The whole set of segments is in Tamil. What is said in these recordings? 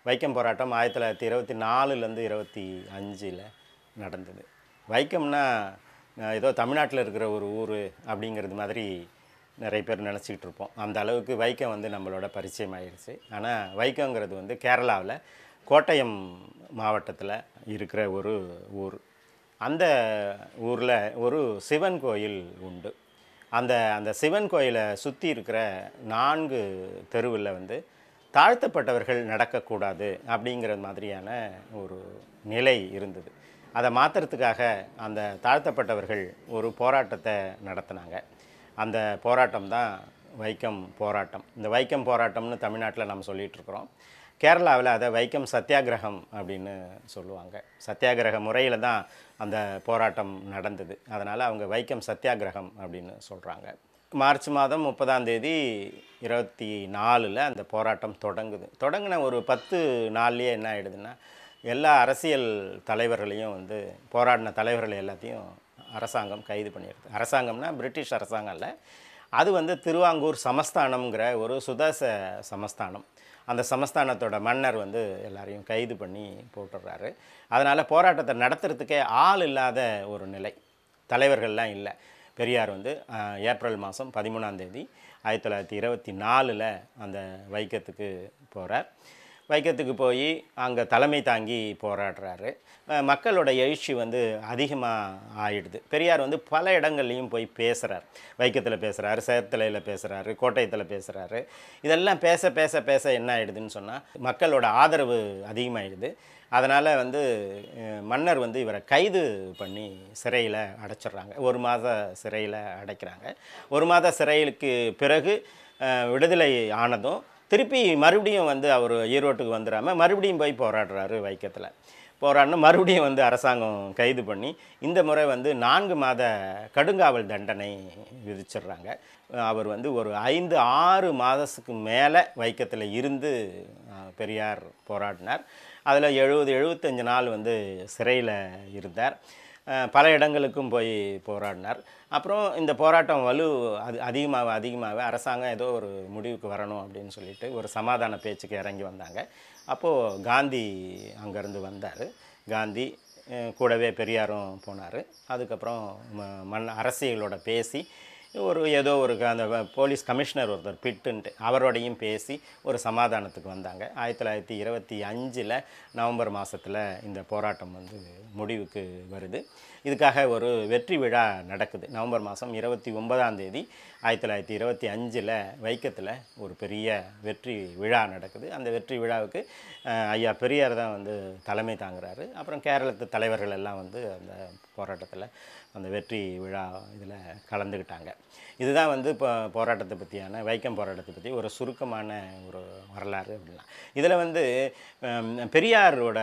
வைக்கம் போராட்டம் ஆயிரத்தி தொள்ளாயிரத்தி இருபத்தி நாலுலேருந்து இருபத்தி அஞ்சில் நடந்தது வைக்கம்னா அஹ், ஏதோ தமிழ்நாட்டில் இருக்கிற ஒரு ஊர் அப்படிங்கிறது மாதிரி நிறைய பேர் நினச்சிக்கிட்டு இருப்போம் அந்த அளவுக்கு வைக்கம் வந்து நம்மளோட பரிச்சயம் ஆயிடுச்சு ஆனால் வைக்கங்கிறது வந்து கேரளாவில் கோட்டயம் மாவட்டத்தில் இருக்கிற ஒரு ஊர் அந்த ஊரில் ஒரு சிவன் கோயில் உண்டு அந்த அந்த சிவன் கோயிலை சுற்றி இருக்கிற நான்கு தெருவில் வந்து தாழ்த்தப்பட்டவர்கள் நடக்கக்கூடாது அப்படிங்கிற மாதிரியான ஒரு நிலை இருந்தது அதை மாற்றுறதுக்காக அந்த தாழ்த்தப்பட்டவர்கள் ஒரு போராட்டத்தை நடத்தினாங்க அந்த போராட்டம் தான் வைக்கம் போராட்டம் இந்த வைக்கம் போராட்டம்னு தமிழ்நாட்டில் நம்ம சொல்லிகிட்டு இருக்கிறோம் கேரளாவில் அதை வைக்கம் சத்தியாகிரகம் அப்படின்னு சொல்லுவாங்க சத்தியாகிரக முறையில் தான் அந்த போராட்டம் நடந்தது அதனால் அவங்க வைக்கம் சத்தியாகிரகம் அப்படின்னு சொல்கிறாங்க மார்ச் மாதம் முப்பதாம் தேதி இருபத்தி நாலில் அந்த போராட்டம் தொடங்குது தொடங்கின ஒரு பத்து நாள்லேயே என்ன ஆகிடுதுன்னா எல்லா அரசியல் தலைவர்களையும் வந்து போராடின தலைவர்கள் எல்லாத்தையும் அரசாங்கம் கைது பண்ணிடுது அரசாங்கம்னா பிரிட்டிஷ் அரசாங்கம் இல்லை அது வந்து திருவாங்கூர் சமஸ்தானம்ங்கிற ஒரு சுதேச சமஸ்தானம் அந்த சமஸ்தானத்தோட மன்னர் வந்து எல்லாரையும் கைது பண்ணி போட்டுடுறாரு அதனால் போராட்டத்தை நடத்துறதுக்கே ஆள் இல்லாத ஒரு நிலை தலைவர்கள்லாம் இல்லை பெரியார் வந்து ஆஹ், ஏப்ரல் மாதம் பதிமூணாம் தேதி ஆயிரத்தி தொள்ளாயிரத்தி இருபத்தி நாலில் அந்த வைக்கத்துக்கு போகிறார் வைக்கத்துக்கு போய் அங்கே தலைமை தாங்கி போராடுறாரு அஹ் மக்களோட எழுச்சி வந்து அதிகமாக ஆயிடுது பெரியார் வந்து பல இடங்கள்லையும் போய் பேசுகிறார் வைக்கத்தில் பேசுகிறாரு சேத்தலையில் பேசுகிறாரு கோட்டயத்தில் பேசுகிறாரு இதெல்லாம் பேச பேச பேச என்ன ஆயிடுதுன்னு சொன்னால் மக்களோட ஆதரவு அதிகமாகிடுது அதனால் வந்து அஹ், மன்னர் வந்து இவரை கைது பண்ணி சிறையில் அடைச்சிடுறாங்க ஒரு மாத சிறையில் அடைக்கிறாங்க ஒரு மாத சிறையிலுக்கு பிறகு அஹ், விடுதலை ஆனதும் திருப்பி மறுபடியும் வந்து அவர் ஈரோட்டுக்கு வந்துடாமல் மறுபடியும் போய் போராடுறாரு வைக்கத்தில் போராடினா மறுபடியும் வந்து அரசாங்கம் கைது பண்ணி இந்த முறை வந்து நான்கு மாத கடுங்காவல் தண்டனை விதிச்சிடுறாங்க அவர் வந்து ஒரு ஐந்து ஆறு மாதத்துக்கு மேலே வைக்கத்தில் இருந்து அஹ், பெரியார் போராடினார் அதில் எழுபது எழுபத்தஞ்சு நாள் வந்து சிறையில் இருந்தார் அஹ், பல இடங்களுக்கும் போய் போராடினார் அப்புறம் இந்த போராட்டம் வலு அது அதிகமாக அதிகமாக அரசாங்கம் ஏதோ ஒரு முடிவுக்கு வரணும் அப்படின்னு சொல்லிட்டு ஒரு சமாதான பேச்சுக்கு இறங்கி வந்தாங்க அப்போது காந்தி அங்கேருந்து வந்தார் காந்தி அஹ், கூடவே பெரியாரும் போனார் அதுக்கப்புறம் ம- மண் அரசியலோட பேசி ஒரு ஏதோ ஒரு க- அந்த வ- போலீஸ் கமிஷனர் ஒருத்தர் பிட்டுன்ட்டு அவரோடையும் பேசி ஒரு சமாதானத்துக்கு வந்தாங்க ஆயிரத்தி தொள்ளாயிரத்தி இருபத்தி அஞ்சில் நவம்பர் மாதத்தில் இந்த போராட்டம் வந்து முடிவுக்கு வருது இதுக்காக ஒரு வெற்றி விழா நடக்குது நவம்பர் மாதம் இருபத்தி ஒன்பதாம் தேதி ஆயிரத்தி தொள்ளாயிரத்தி இருபத்தி அஞ்சில் வைக்கத்தில் ஒரு பெரிய வெற்றி விழா நடக்குது அந்த வெற்றி விழாவுக்கு அஹ், ஐயா பெரியார் தான் வந்து தலைமை தாங்குறாரு அப்புறம் கேரளத்து தலைவர்கள் எல்லாம் வந்து அந்த போராட்டத்தில் அந்த வெற்றி விழா இதில் கலந்துக்கிட்டாங்க இதுதான் வந்து இப்போ போராட்டத்தை பற்றியான வைக்கம் போராட்டத்தை பற்றி ஒரு சுருக்கமான ஒரு வரலாறு அப்படின்னா இதில் வந்து ஹம், பெரியாரோட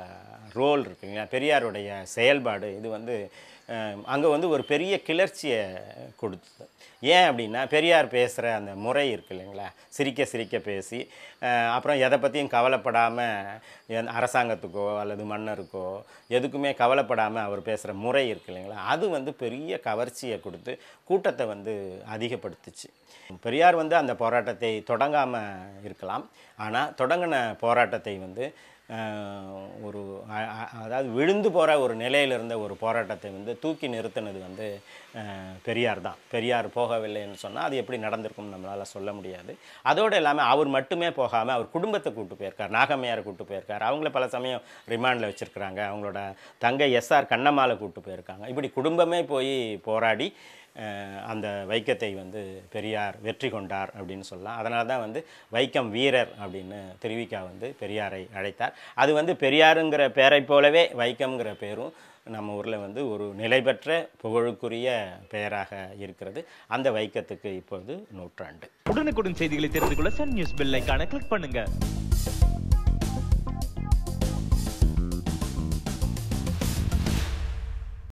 ரோல் இருக்குங்களா பெரியாருடைய செயல்பாடு இது வந்து அங்கே வந்து ஒரு பெரிய கிளர்ச்சியை கொடுத்தது ஏன் அப்படின்னா பெரியார் பேசுகிற அந்த முறை இருக்கு இல்லைங்களா சிரிக்க சிரிக்க பேசி அஹ், அப்புறம் எதை பற்றியும் கவலைப்படாமல் அரசாங்கத்துக்கோ அல்லது மன்னருக்கோ எதுக்குமே கவலைப்படாமல் அவர் பேசுகிற முறை இருக்கு இல்லைங்களா அது வந்து பெரிய கவர்ச்சியை கொடுத்து கூட்டத்தை வந்து அதிகப்படுத்துச்சு பெரியார் வந்து அந்த போராட்டத்தை தொடங்காமல் இருக்கலாம் ஆனால் தொடங்கின போராட்டத்தை வந்து அஹ், ஒரு அ- அ- அதாவது விழுந்து போகிற ஒரு நிலையில் இருந்த ஒரு போராட்டத்தை வந்து தூக்கி நிறுத்தினது வந்து அஹ், பெரியார் தான் பெரியார் போகவில்லைன்னு சொன்னால் அது எப்படி நடந்திருக்கும்னு நம்மளால் சொல்ல முடியாது அதோடு இல்லாமல் அவர் மட்டுமே போகாமல் அவர் குடும்பத்தை கூட்டு போயிருக்கார் நாகம்மையாரை கூட்டு போயிருக்கார் அவங்கள பல சமயம் ரிமாண்டில் வச்சுருக்கிறாங்க அவங்களோட தங்கை எஸ்ஆர் கண்ணம்மாவை கூட்டு போயிருக்காங்க இப்படி குடும்பமே போய் போராடி அஹ், அந்த வைக்கத்தை வந்து பெரியார் வெற்றி கொண்டார் அப்படின்னு சொல்லலாம் அதனால தான் வந்து வைக்கம் வீரர் அப்படின்னு திருவிக்கா வந்து பெரியாரை அழைத்தார் அது வந்து பெரியாருங்கிற பெயரை போலவே வைக்கம்ங்கிற பேரும் நம்ம ஊரில் வந்து ஒரு நிலை பெற்ற புகழுக்குரிய பெயராக இருக்கிறது அந்த வைக்கத்துக்கு இப்போது நூற்றாண்டு உடனுக்குடன் செய்திகளை தெரிந்து கொள்ள சன் நியூஸ் பெல் ஐகானை கிளிக் பண்ணுங்க